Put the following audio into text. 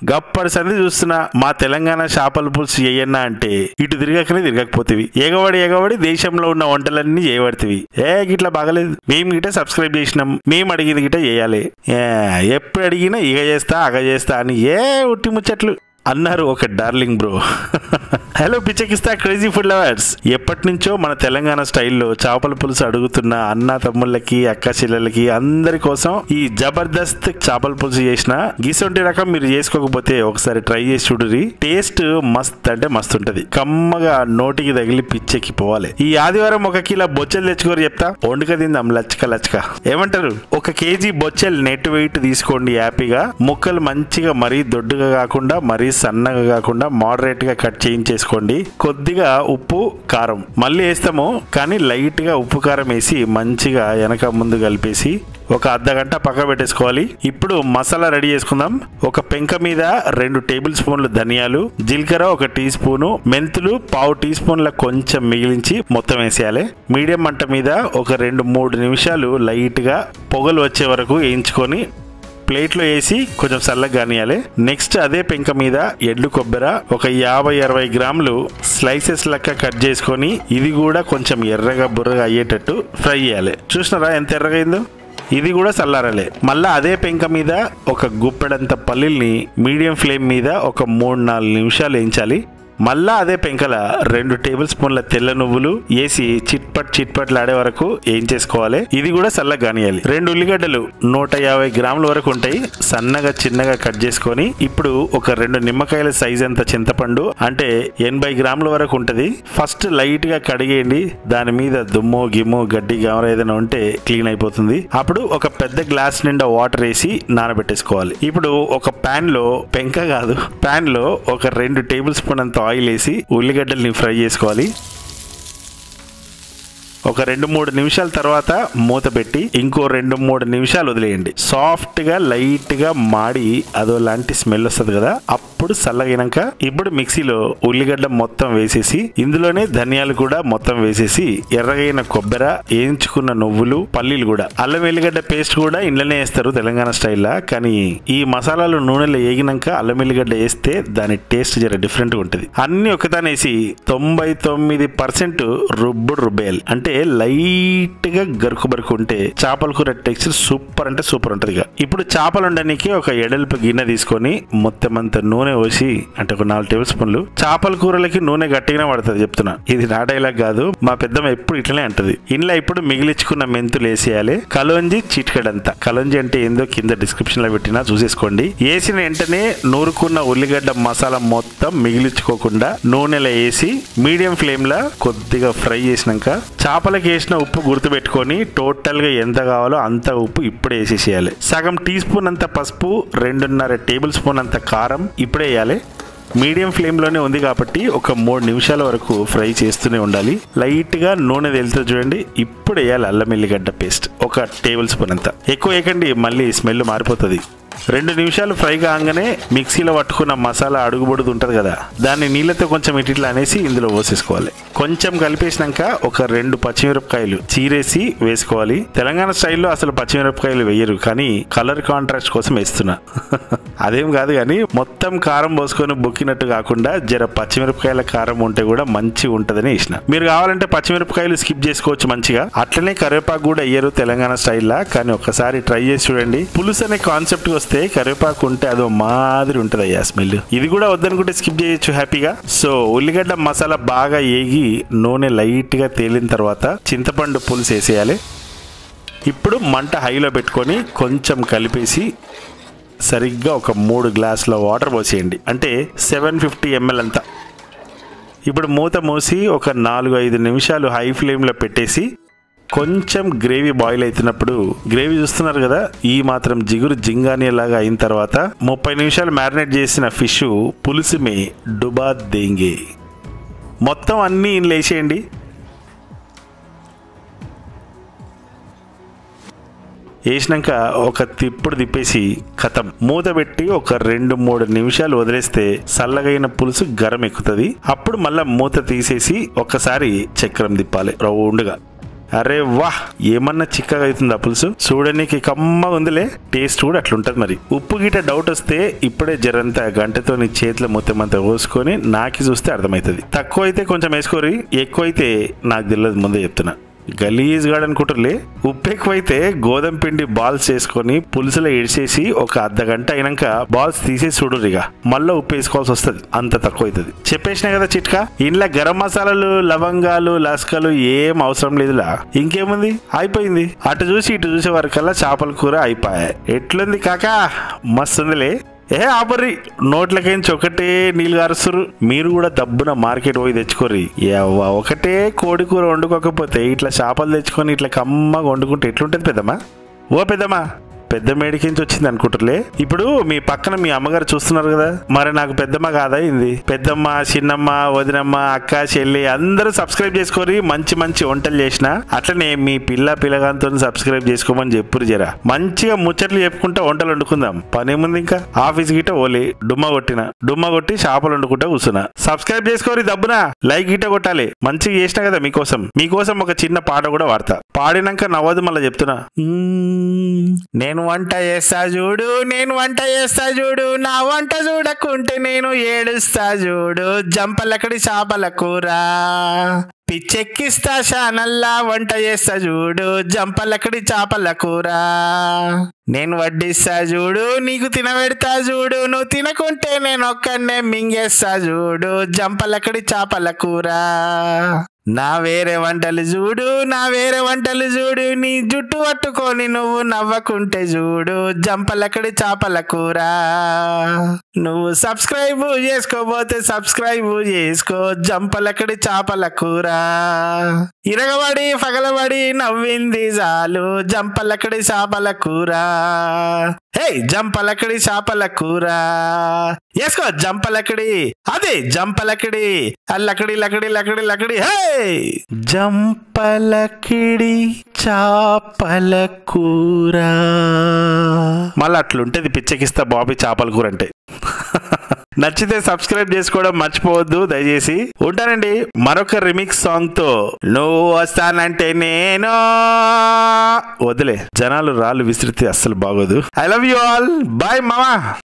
గప్పటి సంది చూస్తున్నా మా తెలంగాణ చేపల పులుసు చేయన్నా అంటే ఇటు తిరగకనే తిరగకపోతేవి ఎగబడి ఎగబడి దేశంలో ఉన్న వంటలన్నీ చేయబడితివి ఏ గిట్లా బాగలేదు మేము గిట్ట సబ్స్క్రైబ్ చేసినాం మేము అడిగింది గిట్ట చేయాలి ఏ, ఎప్పుడు అడిగినా ఇగ చేస్తా అగ చేస్తా అని ఏ ఉట్టి ముచ్చట్లు అన్నారు ఒక డార్లింగ్ బ్రో హలో పిచ్చకిస్తా క్రేజీ ఫుడ్ లవర్స్ ఎప్పటి నుంచో మన తెలంగాణ స్టైల్లో చేపల పులుసు అడుగుతున్న అన్న తమ్ముళ్ళకి అక్క చెల్లెలకి అందరి కోసం ఈ జబర్దస్త్ చేపల పులుసు చేసిన గీసొంటి రకం మీరు చేసుకోకపోతే ఒకసారి ట్రై చేసి చూడురి టేస్ట్ మస్త్ అంటే మస్తు ఉంటది కమ్మగా నోటికి తగిలి పిచ్చెక్కి పోవాలి ఈ ఆదివారం ఒక కిలో బొచ్చలు తెచ్చుకోరు చెప్తా వండుక తిందాం లచ్చక లచ్చక ఏమంటారు ఒక కేజీ బొచ్చలు నెట్ వెయిట్ తీసుకోండి హ్యాపీగా ముక్కలు మంచిగా మరీ దొడ్డుగా కాకుండా మరీ సన్నగా కాకుండా మోడరేట్ గా కట్ చేయించేసుకోండి కొద్దిగా ఉప్పు కారం మళ్ళీ వేస్తాము కానీ లైట్ గా ఉప్పు కారం వేసి మంచిగా వెనక ముందు కలిపేసి ఒక అర్ధ గంట పక్క పెట్టేసుకోవాలి ఇప్పుడు మసాలా రెడీ చేసుకుందాం ఒక పెంక మీద రెండు టేబుల్ స్పూన్లు ధనియాలు జీలకర్ర ఒక టీ స్పూను మెంతులు పావు టీ స్పూన్ల కొంచెం మిగిలించి మొత్తం వేసేయాలి మీడియం మంట మీద ఒక రెండు మూడు నిమిషాలు లైట్ గా పొగలు వచ్చే వరకు వేయించుకొని ప్లేట్లో వేసి కొంచెం చల్లగా కానియాలి నెక్స్ట్ అదే పెంక మీద ఎండు కొబ్బరి ఒక యాభై అరవై గ్రాములు స్లైసెస్ లెక్క కట్ చేసుకొని ఇది కూడా కొంచెం ఎర్రగా బుర్రగా అయ్యేటట్టు ఫ్రై చేయాలి చూసినారా ఎంత ఎర్రగా అయిందో ఇది కూడా చల్లారాలి మళ్ళా అదే పెంక మీద ఒక గుప్పెడంత పల్లీల్ని మీడియం ఫ్లేమ్ మీద ఒక మూడు నాలుగు నిమిషాలు వేయించాలి మళ్ళా అదే పెంకల రెండు టేబుల్ స్పూన్ల తెల్ల నువ్వులు వేసి చిట్పట్ చిట్పట్లాడే వరకు ఏం చేసుకోవాలి ఇది కూడా చల్లగా కానియాలి రెండు ఉల్లిగడ్డలు నూట యాభై గ్రాముల వరకు ఉంటాయి సన్నగా చిన్నగా కట్ చేసుకొని ఇప్పుడు ఒక రెండు నిమ్మకాయల సైజ్ అంత చింతపండు అంటే ఎనభై గ్రాముల వరకు ఉంటది ఫస్ట్ లైట్ గా కడిగేయండి దాని మీద దుమ్ము గిమ్ము గడ్డి గామర ఏదైనా ఉంటే క్లీన్ అయిపోతుంది అప్పుడు ఒక పెద్ద గ్లాస్ నిండా వాటర్ వేసి నానబెట్టేసుకోవాలి ఇప్పుడు ఒక పాన్ లో పెంక కాదు పాన్ లో ఒక రెండు టేబుల్ స్పూన్ అంత ఆయిల్ వేసి ఉల్లిగడ్డల్ని ఫ్రై చేసుకోవాలి ఒక రెండు మూడు నిమిషాల తర్వాత మూత పెట్టి ఇంకో రెండు మూడు నిమిషాలు వదిలేయండి సాఫ్ట్ గా లైట్ గా మాడి అదో లాంటి స్మెల్ వస్తుంది కదా అప్పుడు చల్లగినాక ఇప్పుడు మిక్సీలో ఉల్లిగడ్డ మొత్తం వేసేసి ఇందులోనే ధనియాలు కూడా మొత్తం వేసేసి ఎర్రగైన కొబ్బరి వేయించుకున్న నువ్వులు పల్లీలు కూడా అల్లం వెల్లిగడ్డ పేస్ట్ కూడా ఇంట్లోనే వేస్తారు తెలంగాణ స్టైల్లో కానీ ఈ మసాలాలు నూనెలో వేగినాక అల్లం వెల్లిగడ్డ వేస్తే దాని టేస్ట్ జర డిఫరెంట్ గా ఉంటుంది అన్ని ఒకదానేసి తొంభై తొమ్మిది పర్సెంట్ రుబ్బుడు రుబ్బేయాలి అంటే లైట్ గా గరుకు బరుకు ఉంటే చేపల కూర టెక్స్చర్ సూపర్ అంటే సూపర్ ఉంటది ఇక. ఇప్పుడు చేపలు ఉండడానికి ఒక ఎడల్పు గిన్నె తీసుకొని మొత్తం అంత నూనె పోసి అంటే ఒక నాలుగు టేబుల్ స్పూన్లు చేపల కూరలకి నూనె గట్టిగానే పడుతుంది చెప్తున్నా ఇది నా డైలాగ్ కాదు మా పెద్దమ్మ ఎప్పుడు ఇట్లనే అంటది ఇంట్లో ఇప్పుడు మిగిలించుకున్న మెంతులు వేసేయాలి కలోంజి చిట్కడంతా కలోంజి అంటే ఏందో కింద డిస్క్రిప్షన్ లో పెట్టినా చూసేసుకోండి వేసిన వెంటనే నూరుకున్న ఉల్లిగడ్డ మసాలా మొత్తం మిగిలించుకోకుండా నూనెలో వేసి మీడియం ఫ్లేమ్ లో కొద్దిగా ఫ్రై చేసినాక చేపలకి వేసిన ఉప్పు గుర్తుపెట్టుకొని టోటల్ గా ఎంత కావాలో అంత ఉప్పు ఇప్పుడే వేసేసేయాలి సగం టీ స్పూన్ అంత పసుపు రెండున్నర టేబుల్ స్పూన్ అంత కారం ఇప్పుడే వేయాలి మీడియం ఫ్లేమ్ లోనే ఉంది కాబట్టి ఒక మూడు నిమిషాల వరకు ఫ్రై చేస్తూనే ఉండాలి లైట్ గా నూనె వెళ్తూ చూడండి ఇప్పుడు వేయాలి అల్లం ఎల్లిగడ్డ పేస్ట్ ఒక టేబుల్ స్పూన్ అంత ఎక్కువ వేయకండి మళ్ళీ స్మెల్ మారిపోతుంది రెండు నిమిషాలు ఫ్రై కాగానే మిక్సీలో పట్టుకున్న మసాలా అడుగుబడుదు ఉంటుంది కదా దాన్ని నీళ్ళతో కొంచెం ఇట్లా అనేసి ఇందులో పోసేసుకోవాలి కొంచెం కలిపేసినాక ఒక రెండు పచ్చిమిరపకాయలు చీరేసి వేసుకోవాలి తెలంగాణ స్టైల్లో అసలు పచ్చిమిరపకాయలు వేయరు కానీ కలర్ కాంట్రాస్ట్ కోసం వేస్తున్నా అదేం కాదు కానీ మొత్తం కారం పోసుకొని బొక్కినట్టు కాకుండా జర పచ్చిమిరపకాయల కారం ఉంటే కూడా మంచి ఉంటదని వేసిన మీరు కావాలంటే పచ్చిమిరపకాయలు స్కిప్ చేసుకోవచ్చు మంచిగా అట్లనే కరివేపాకు కూడా వేయరు తెలంగాణ స్టైల్లా కానీ ఒక్కసారి ట్రై చేసి చూడండి పులుసు అనే కాన్సెప్ట్ వస్తే కరివేపాకు ఉంటే అదో మాదిరి ఉంటది అయ్యా స్మెల్ ఇది కూడా వద్దనుకుంటే స్కిప్ చేయొచ్చు హ్యాపీగా సో ఉల్లిగడ్డ మసాలా బాగా ఏగి నూనె లైట్ గా తేలిన తర్వాత చింతపండు పులుసు వేసేయాలి ఇప్పుడు మంట హైలో పెట్టుకొని కొంచెం కలిపేసి సరిగ్గా ఒక మూడు గ్లాసుల వాటర్ పోసేయండి అంటే సెవెన్ ఫిఫ్టీ ఎంఎల్ అంతా ఇప్పుడు మూత మూసి ఒక నాలుగు ఐదు నిమిషాలు హై ఫ్లేమ్లో పెట్టేసి కొంచెం గ్రేవీ బాయిల్ అవుతున్నప్పుడు గ్రేవీ చూస్తున్నారు కదా ఈ మాత్రం జిగురు జింగాని లాగా అయిన తర్వాత ముప్పై నిమిషాలు మ్యారినేట్ చేసిన ఫిష్ పులుసు మే డుబా దేంగే మొత్తం అన్నీ ఇందులో వేసేయండి వేసినాక ఒక తిప్పుడు తిప్పేసి కథం మూత పెట్టి ఒక రెండు మూడు నిమిషాలు వదిలేస్తే చల్లగైన పులుసు గరం ఎక్కుతుంది అప్పుడు మళ్ళా మూత తీసేసి ఒక్కసారి చక్రం తిప్పాలి రౌండ్గా అరే వాహ్ ఏమన్నా చిక్కగా అవుతుంది ఆ పులుసు చూడడానికి కమ్మగా ఉందిలే టేస్ట్ కూడా అట్లుంటది మరి ఉప్పు గిట డౌట్ వస్తే ఇప్పుడే జరంతా గంటతో నీ చేతిలో మొత్తం అంతా పోసుకొని నాకి చూస్తే అర్థమవుతుంది తక్కువ అయితే కొంచెం వేసుకోరి ఎక్కువ అయితే నాకు తెలియదు ముందే చెప్తున్నా గలీజ్ గాడు అనుకుంటారులే ఉప్పు ఎక్కువైతే గోధుమ పిండి బాల్స్ చేసుకొని పులుసులో ఇడిచేసి ఒక అర్ధ గంట అయినాక బాల్స్ తీసేసి చూడరు ఇక మళ్ళీ ఉప్పు వేసుకోవాల్సి వస్తుంది అంత తక్కువ అవుతుంది చెప్పేసినా కదా చిట్కా ఇంట్లో గరం మసాలాలు లవంగాలు లస్కలు ఏం అవసరం లేదులా ఇంకేముంది అయిపోయింది అటు చూసి ఇటు చూసే వరకల్లా చేపల కూర అయిపోయాయి ఎట్లుంది కాకా మస్తుందిలే ఏ ఆపర్రి నోట్లకేంచి ఒకటే నీళ్ళు గారుస్తురు మీరు కూడా దబ్బున మార్కెట్ పోయి తెచ్చుకోర్రి ఎవ్వ ఒకటే కోడి కూర వండుకోకపోతే ఇట్లా చేపలు తెచ్చుకొని ఇట్లా కమ్మగా వండుకుంటే ఎట్లుంటది పెద్దమ్మా ఓ పెద్దమ్మా పెద్ద మేడికించి వచ్చింది అనుకుంటారులే ఇప్పుడు మీ పక్కన మీ అమ్మగారు చూస్తున్నారు కదా మరి నాకు పెద్దమ్మ కాదా ఇంది పెద్దమ్మ చిన్నమ్మ వదినమ్మ అక్క చెల్లి అందరూ సబ్స్క్రైబ్ చేసుకోరి మంచి మంచి వంటలు చేసిన అట్లనే మీ పిల్ల పిల్లగాంతో సబ్స్క్రైబ్ చేసుకోమని చెప్పురు జరా మంచిగా ముచ్చట్లు చెప్పుకుంటా వంటలు వండుకుందాం పనేముంది ఇంకా ఆఫీస్ గిట్ట ఓలి డుమ్మ కొట్టిన డుమ్మ కొట్టి చేపలు వండుకుంటా కూర్చున్నా సబ్స్క్రైబ్ చేసుకోరి దబ్బున లైక్ గిట్ట కొట్టాలి మంచిగా చేసిన కదా మీకోసం మీకోసం ఒక చిన్న పాట కూడా వాడతా పాడినాక నవ్వదు మళ్ళీ చెప్తున్నా మ్మ్. నేను వంట చేస్తా చూడు నేను వంట చేస్తా చూడు నా వంట చూడకుంటే నేను ఏడుస్తా చూడు జంపలకడి చేపల కూర పిచ్చెక్కిస్తా షానల్లా వంట చేస్తా చూడు జంపలకడి చేపల కూర నేను వడ్డిస్తా చూడు నీకు తినబెడతా చూడు నువ్వు తినకుంటే నేను ఒక్కనే మింగేస్తా చూడు జంపలకడి చేపల కూర నా వేరే వంటలు చూడు నా వేరే వంటలు చూడు నీ జుట్టు పట్టుకొని నువ్వు నవ్వకుంటే చూడు జంపలకడి చేపల కూర నువ్వు సబ్స్క్రైబ్ చేసుకోబోతే సబ్స్క్రైబ్ చేసుకో జంపలకడి చేపల కూర ఇరగబడి పగలబడి నవ్వింది చాలు జంపలకడి చేపల కూర హే జంపలకడి చేపల కూర వేసుకో జంపలకడి అదే జంపలకడి అల్లకడి లకడి లకడి లకడి హే జంపలకిడి చేపల కూర మళ్ళీ అట్లుంటది పిచ్చెకిస్తా బాబీ చేపల కూర అంటే నచ్చితే సబ్స్క్రైబ్ చేసుకోవడం మర్చిపోవద్దు దయచేసి ఉంటానండి మరొక రిమిక్స్ సాంగ్ తో నువ్వు వస్తానంటే నేను వదిలే జనాలు రాళ్ళు విసిరితే అస్సలు బాగోదు I love you all bye మామా